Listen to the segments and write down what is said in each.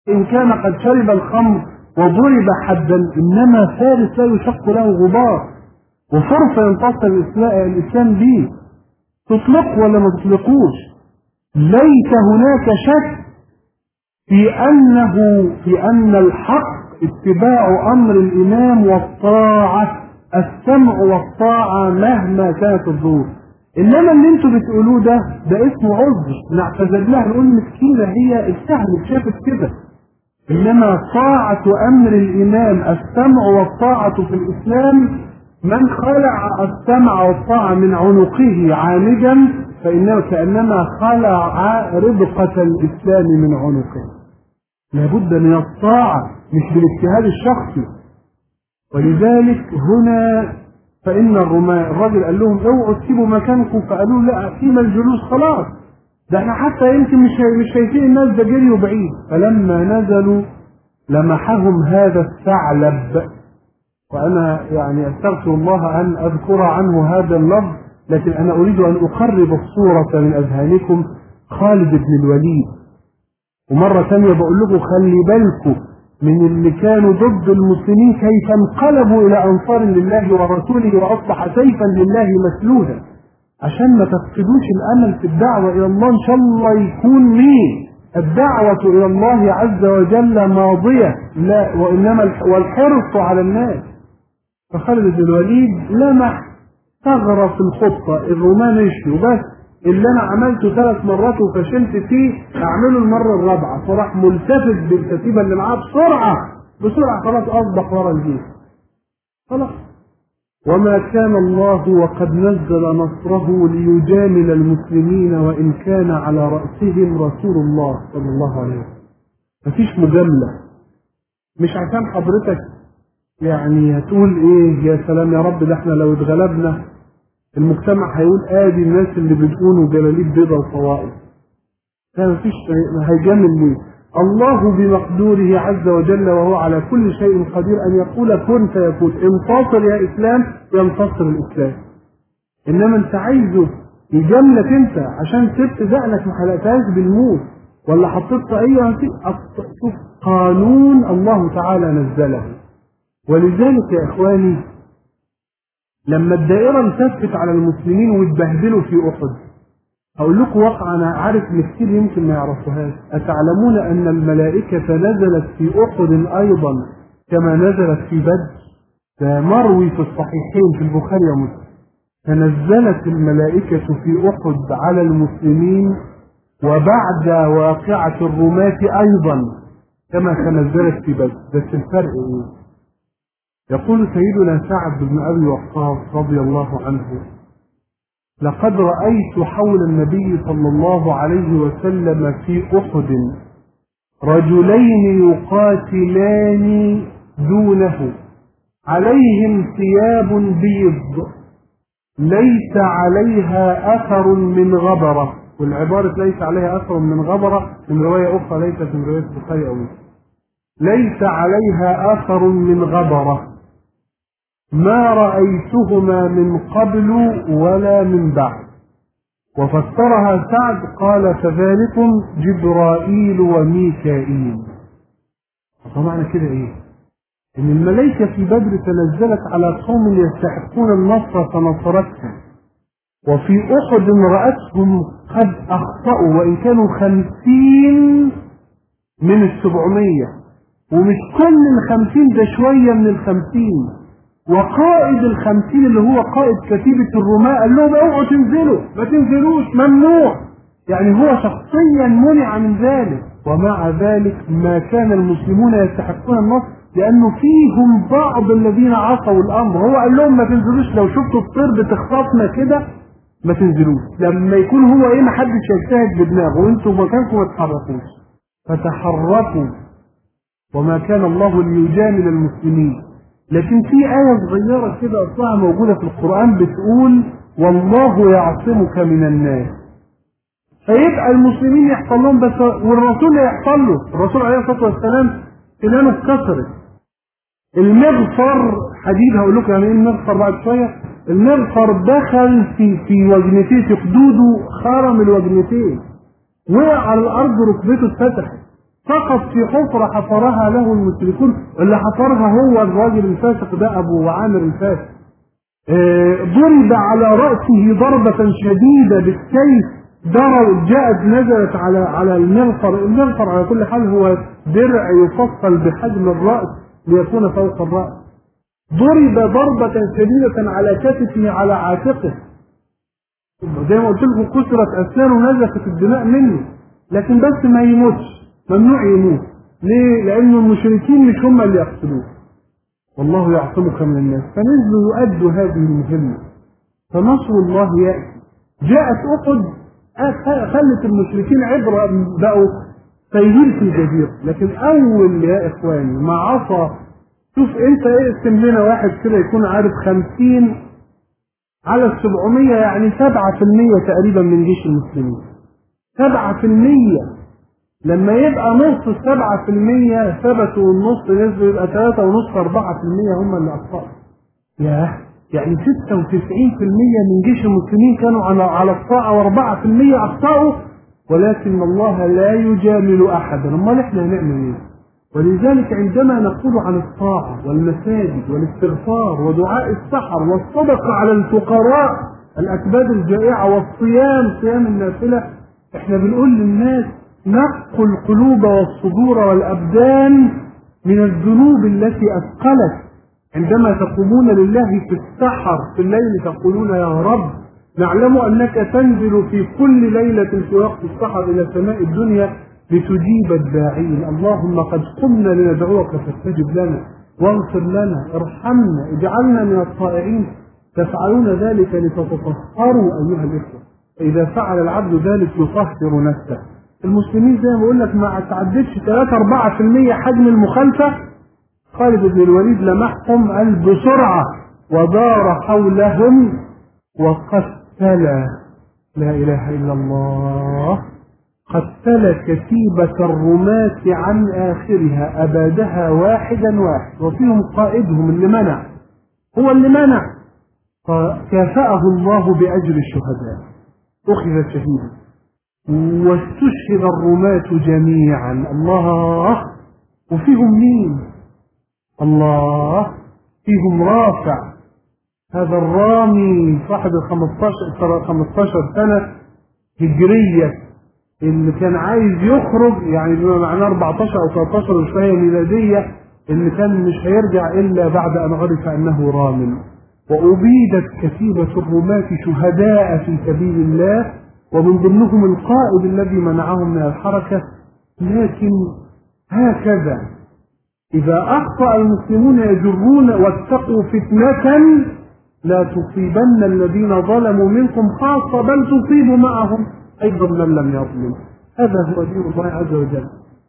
إن كان قد شرب الخمر وضرب حدا إنما فارس لا يشق له غبار وفرصة ينتصر الإسلام به تطلق ولا ما تطلقوش ليس هناك شك في أنه في أن الحق اتباع أمر الإمام والطاعة السمع والطاعة مهما كانت الظروف إنما اللي انتوا بتقولوه ده ده اسمه عذر نعتذر لها نقول مسكينة هي استهلك شافت كده إنما طاعة أمر الإمام السمع والطاعة في الإسلام من خلع السمع والطاعة من عنقه عامدا فإنه كأنما خلع ربقة الإسلام من عنقه لابد من الطاعة مش بالاجتهاد الشخصي ولذلك هنا فإن الرماة الراجل قال لهم اوعوا تسيبوا مكانكم فقالوا لا فيما الجلوس خلاص ده احنا حتى يمكن مش مش شايفين الناس ده جريوا بعيد فلما نزلوا لمحهم هذا الثعلب وأنا يعني أستغفر الله أن أذكر عنه هذا اللفظ لكن أنا أريد أن أقرب الصورة من أذهانكم خالد بن الوليد ومرة ثانية بقول لكم خلي بالكم من اللي كانوا ضد المسلمين كيف انقلبوا إلى أنصار لله ورسوله وأصبح سيفا لله مسلولا عشان ما تفقدوش الأمل في الدعوة إلى الله إن شاء الله يكون مين الدعوة إلى الله عز وجل ماضية لا وإنما والحرص على الناس فخالد بن الوليد لمح ثغرة في الخطة الرومان مشوا بس اللي انا عملته ثلاث مرات وفشلت فيه اعمله المره الرابعه فراح ملتفت بالكتيبه اللي معاه بسرعه بسرعه خلاص اصبح ورا الجيش خلاص وما كان الله وقد نزل نصره ليجامل المسلمين وان كان على راسهم رسول الله صلى الله عليه وسلم مفيش مجامله مش عشان حضرتك يعني هتقول ايه يا سلام يا رب ده احنا لو اتغلبنا المجتمع هيقول ادي الناس اللي بتكونوا جلاليب بيضة وطوائف لا مفيش هيجامل ليه الله بمقدوره عز وجل وهو على كل شيء قدير ان يقول كن فيكون انتصر يا اسلام ينتصر الاسلام انما انت عايزه يجاملك انت عشان سبت دقنك ما حلقتهاش بالموت ولا حطيت طاقية شوف قانون الله تعالى نزله ولذلك يا اخواني لما الدائرة التفت على المسلمين واتبهدلوا في أحد هقول لكم واقع أنا عارف إن كتير يمكن ما يعرفوهاش أتعلمون أن الملائكة نزلت في أحد أيضا كما نزلت في بدر ده مروي في الصحيحين في البخاري ومسلم تنزلت الملائكة في أحد على المسلمين وبعد واقعة الرماة أيضا كما تنزلت في بدر بس الفرق إيه؟ يقول سيدنا سعد بن أبي وقاص رضي الله عنه لقد رأيت حول النبي صلى الله عليه وسلم في أحد رجلين يقاتلان دونه عليهم ثياب بيض ليس عليها أثر من غبرة والعبارة ليس عليها أثر من غبرة من رواية أخرى ليست من رواية البخاري أو ليس عليها أثر من غبرة ما رأيتهما من قبل ولا من بعد وفسرها سعد قال فذلكم جبرائيل وميكائيل فمعنى كده ايه ان الملائكة في بدر تنزلت على قوم يستحقون النصر فنصرتهم وفي احد رأتهم قد اخطأوا وان كانوا خمسين من السبعمية ومش كل الخمسين ده شوية من الخمسين وقائد الخمسين اللي هو قائد كتيبة الرماة قال لهم اوعوا تنزلوا ما تنزلوش ممنوع يعني هو شخصيا منع من ذلك ومع ذلك ما كان المسلمون يستحقون النصر لانه فيهم بعض الذين عصوا الامر هو قال لهم ما تنزلوش لو شفتوا الطير بتخطفنا كده ما تنزلوش لما يكون هو ايه ما حدش يجتهد بدماغه وانتم مكانكم ما تتحركوش فتحركوا وما كان الله ليجامل المسلمين لكن في آية صغيرة كده أصلها موجودة في القرآن بتقول والله يعصمك من الناس فيبقى المسلمين يحصل لهم بس والرسول يحصل له الرسول عليه الصلاة والسلام سنانه اتكسرت المغفر حديد هقول لكم يعني ايه المغفر بعد شوية المغفر دخل في في وجنتيه في خدوده خرم الوجنتين وقع على الأرض ركبته اتفتحت سقط في حفرة حفرها له المشركون اللي حفرها هو الراجل الفاسق ده أبو عامر الفاسق آه، ضرب على رأسه ضربة شديدة بالسيف ضرب جاءت نزلت على على المغفر، المغفر على كل حال هو درع يفصل بحجم الرأس ليكون فوق الرأس. ضرب ضربة شديدة على كتفه على عاتقه. زي ما قلت لكم كسرت أسنانه نزفت الدماء منه، لكن بس ما يموتش، ممنوع يموت. ليه؟ لأن المشركين مش هم اللي يقتلوه. والله يعصمك من الناس فنزلوا يؤدوا هذه المهمة فنصر الله يأتي جاءت أحد خلت المشركين عبرة بقوا سيدين في الجزيرة لكن أول يا إخواني ما عصى شوف أنت اقسم لنا واحد كده يكون عارف خمسين على السبعمية يعني سبعة في المية تقريبا من جيش المسلمين سبعة في المية لما يبقى نص السبعة في المية ثبتوا والنص نزلوا يبقى ثلاثة ونص أربعة في المية هم اللي أخطأوا. ياه يعني ستة وتسعين في المية من جيش المسلمين كانوا على على الطاعة وأربعة في المية أخطأوا ولكن الله لا يجامل أحدا، أمال إحنا هنعمل إيه؟ ولذلك عندما نقول عن الطاعة والمساجد والاستغفار ودعاء السحر والصدقة على الفقراء الأكباد الجائعة والصيام صيام النافلة إحنا بنقول للناس نقوا القلوب والصدور والأبدان من الذنوب التي أثقلت عندما تقومون لله في السحر في الليل تقولون يا رب نعلم أنك تنزل في كل ليلة في وقت السحر إلى سماء الدنيا لتجيب الداعين اللهم قد قمنا لندعوك فاستجب لنا واغفر لنا ارحمنا اجعلنا من الطائعين تفعلون ذلك لتتطهروا أيها الإخوة فإذا فعل العبد ذلك يطهر نفسه المسلمين زي ما بقول لك ما تعدتش 3 4% حجم المخالفه خالد بن الوليد لمحهم قال بسرعه ودار حولهم وقتل لا اله الا الله قتل كتيبة الرماة عن آخرها أبادها واحدا واحد وفيهم قائدهم اللي منع هو اللي منع فكافأه الله بأجر الشهداء أخذ شهيدا واستشهد الرماة جميعا الله وفيهم مين الله فيهم رافع هذا الرامي صاحب ال 15 15 سنة هجرية اللي كان عايز يخرج يعني بما معناه 14 او 13 وشوية ميلادية اللي كان مش هيرجع الا بعد ان عرف انه رام وابيدت كتيبة الرماة شهداء في سبيل الله ومن ضمنهم القائد الذي منعهم من الحركة لكن هكذا إذا أخطأ المسلمون يجرون واتقوا فتنة لا تصيبن الذين ظلموا منكم خاصة بل تصيب معهم أيضا من لم يظلم هذا هو دين الله عز وجل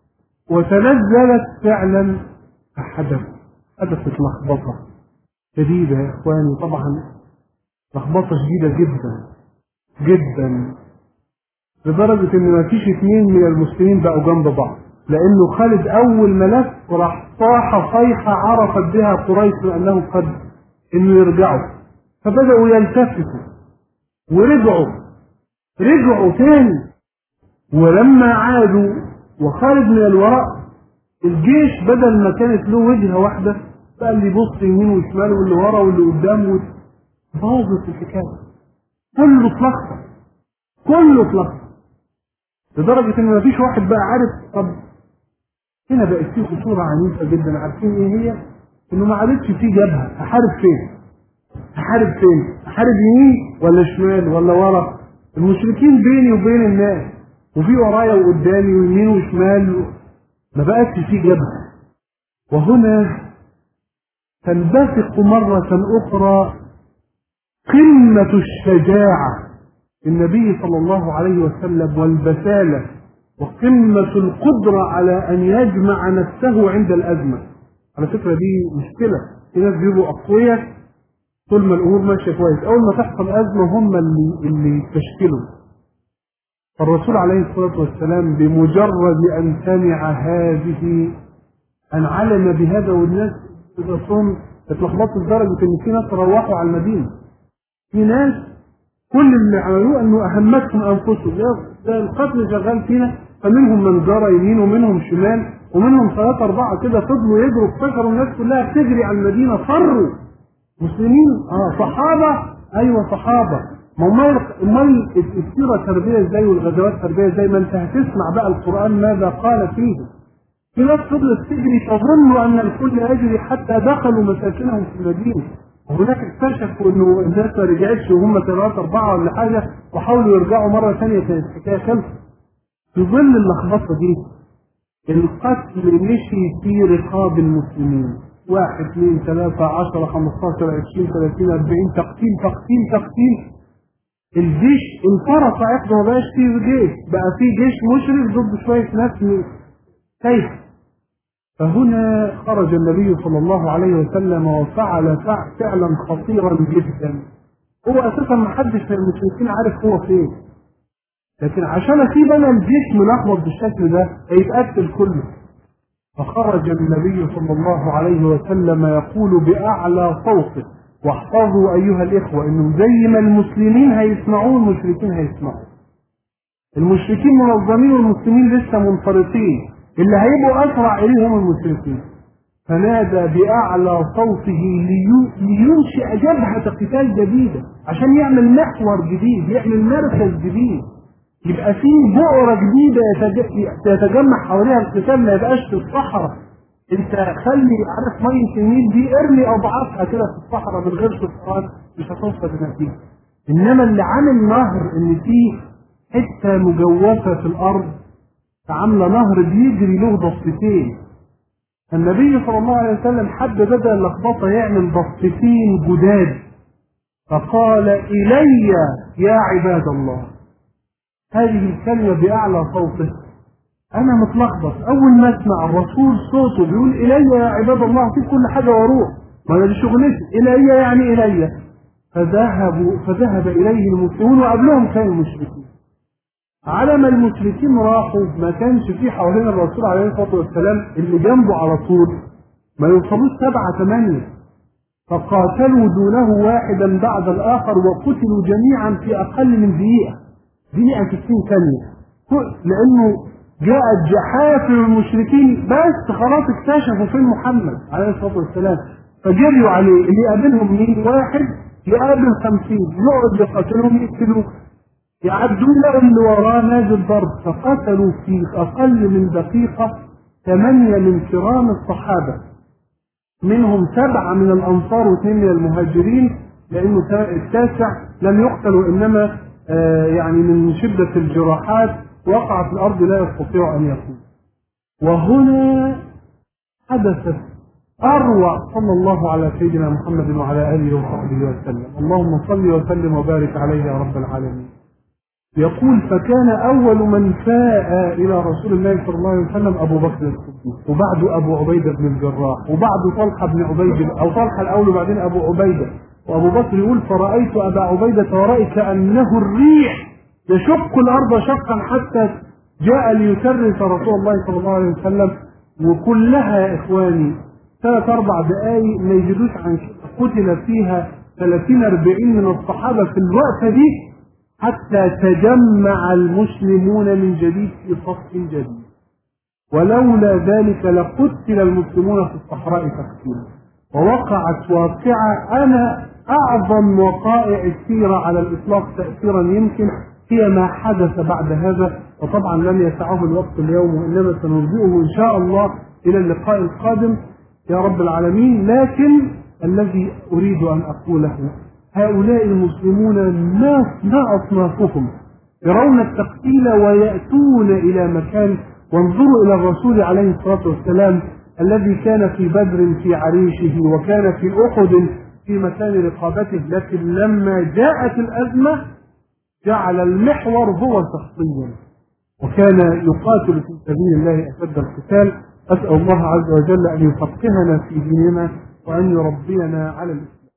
وتنزلت فعلا فحدث حدثت لخبطة شديدة يا إخواني طبعا لخبطة شديدة جدا جدا لدرجة إن ما فيش اثنين من المسلمين بقوا جنب بعض لأنه خالد أول ما لف راح صاح صيحة عرفت بها قريش بأنه قد إنه يرجعوا فبدأوا يلتفتوا ورجعوا رجعوا تاني ولما عادوا وخالد من الوراء الجيش بدل ما كانت له وجهة واحدة بقى اللي يبص يمين وشمال واللي ورا واللي قدام باظت الحكاية كله اتلخبط كله اتلخبط لدرجة ان مفيش واحد بقى عارف طب هنا بقت في خطورة عنيفة جدا عارفين ايه هي؟ انه ما عادتش في جبهة احارب فين؟ احارب فين؟ احارب يمين ولا شمال ولا ورا؟ المشركين بيني وبين الناس وفي ورايا وقدامي ويمين وشمال ما بقتش في جبهة وهنا تنبثق مرة أخرى قمة الشجاعة النبي صلى الله عليه وسلم والبسالة وقمة القدرة على أن يجمع نفسه عند الأزمة على فكرة دي مشكلة في ناس بيبقوا أقوياء طول ما الأمور ماشية كويس أول ما تحصل أزمة هم اللي اللي يستشكلوا الرسول عليه الصلاة والسلام بمجرد أن سمع هذه أن علم بهذا والناس الرسول اتلخبطوا لدرجة إن في ناس روحوا على المدينة في ناس كل اللي عملوه انه اهمتهم انفسهم يا ده القتل شغال فينا فمنهم من جرى يمين ومنهم شمال ومنهم ثلاثة أربعة كده فضلوا يجروا افتكروا الناس كلها بتجري على المدينة فروا مسلمين اه صحابة أيوة صحابة ما امال امال السيرة تربية ازاي والغزوات تربية ازاي ما انت هتسمع بقى القرآن ماذا قال فيه في ناس فضلت تجري تظن ان الكل يجري حتى دخلوا مساكنهم في المدينه وهناك اكتشفوا انه الناس ما رجعتش وهم ثلاثة أربعة ولا حاجة وحاولوا يرجعوا مرة ثانية كانت الحكاية خلصت. في ظل اللخبطة دي القتل مشي في رقاب المسلمين واحد اثنين ثلاثة عشرة خمستاشر عشرين ثلاثين أربعين تقتيل تقتيل تقتيل الجيش انفرط صحيح ما بقاش فيه جيش بقى فيه جيش مشرف ضد شوية ناس كيف فهنا خرج النبي صلى الله عليه وسلم وفعل فعلا خطيرا جدا هو اساسا ما حدش من المشركين عارف هو فين لكن عشان اسيب انا الجيش ملخبط بالشكل ده هيتقتل كله فخرج النبي صلى الله عليه وسلم يقول باعلى صوته واحفظوا ايها الاخوه انه زي ما المسلمين هيسمعون المشركين هيسمعوا المشركين منظمين والمسلمين لسه منفرطين اللي هيبقوا اسرع اليه هم المشركين فنادى باعلى صوته لينشئ جبهه قتال جديده عشان يعمل محور جديد يعمل مركز جديد يبقى في بؤره جديده يتجمع حواليها القتال ما يبقاش في الصحراء انت خلي عارف ميه النيل دي ارمي اضعافها كده في الصحراء من غير سلطان مش هتوصل لنتيجه انما اللي عامل نهر ان في حته مجوفه في الارض عامله نهر بيجري له ضفتين النبي صلى الله عليه وسلم حب بدا اللخبطه يعمل ضفتين جداد فقال الي يا عباد الله هذه الكلمه باعلى صوته انا متلخبط اول ما اسمع الرسول صوته بيقول الي يا عباد الله في كل حاجه واروح ما انا دي شغلتي الي يعني الي فذهبوا فذهب اليه المسلمون وقبلهم كانوا المشركين على ما المشركين راحوا ما كانش في حوالين الرسول عليه الصلاه والسلام اللي جنبه على طول ما يوصلوش سبعه ثمانيه فقاتلوا دونه واحدا بعد الاخر وقتلوا جميعا في اقل من دقيقه دقيقه 60 ثانيه لانه جاءت جحافل المشركين بس خلاص اكتشفوا فين محمد عليه الصلاه والسلام فجريوا عليه اللي يقابلهم مين واحد يقابل خمسين يقعد يقاتلهم يقتلوه يعدون له اللي وراه نازل ضرب فقتلوا في اقل من دقيقه ثمانيه من كرام الصحابه منهم سبعه من الانصار واثنين من المهاجرين لانه التاسع لم يقتل وانما آه يعني من شده الجراحات وقع في الارض لا يستطيع ان يقوم وهنا حدثت اروع صلى الله على سيدنا محمد وعلى اله وصحبه وسلم اللهم صل وسلم وبارك عليه يا رب العالمين يقول فكان أول من فاء إلى رسول الله صلى الله عليه وسلم أبو بكر الصديق وبعده أبو عبيدة بن الجراح وبعده طلحة بن عبيد أو طلحة الأول وبعدين أبو عبيدة وأبو بكر يقول فرأيت أبا عبيدة ورأي كأنه الريح يشق الأرض شقا حتى جاء ليكرس رسول الله صلى الله عليه وسلم وكلها يا إخواني ثلاث أربع دقايق ما يجدوش عن قتل فيها 30 40 من الصحابة في الوقفة دي حتى تجمع المسلمون من جديد في صف جديد ولولا ذلك لقتل المسلمون في الصحراء تقتيلا ووقعت واقعة أنا أعظم وقائع السيرة على الإطلاق تأثيرا يمكن هي ما حدث بعد هذا وطبعا لم يسعه الوقت اليوم وإنما سنرجئه إن شاء الله إلى اللقاء القادم يا رب العالمين لكن الذي أريد أن أقوله هؤلاء المسلمون ما ما أصنافهم يرون التقتيل ويأتون إلى مكان وانظروا إلى الرسول عليه الصلاة والسلام الذي كان في بدر في عريشه وكان في أحد في مكان رقابته لكن لما جاءت الأزمة جعل المحور هو شخصيا وكان يقاتل في سبيل الله أشد القتال أسأل الله عز وجل أن يفقهنا في ديننا وأن يربينا على الإسلام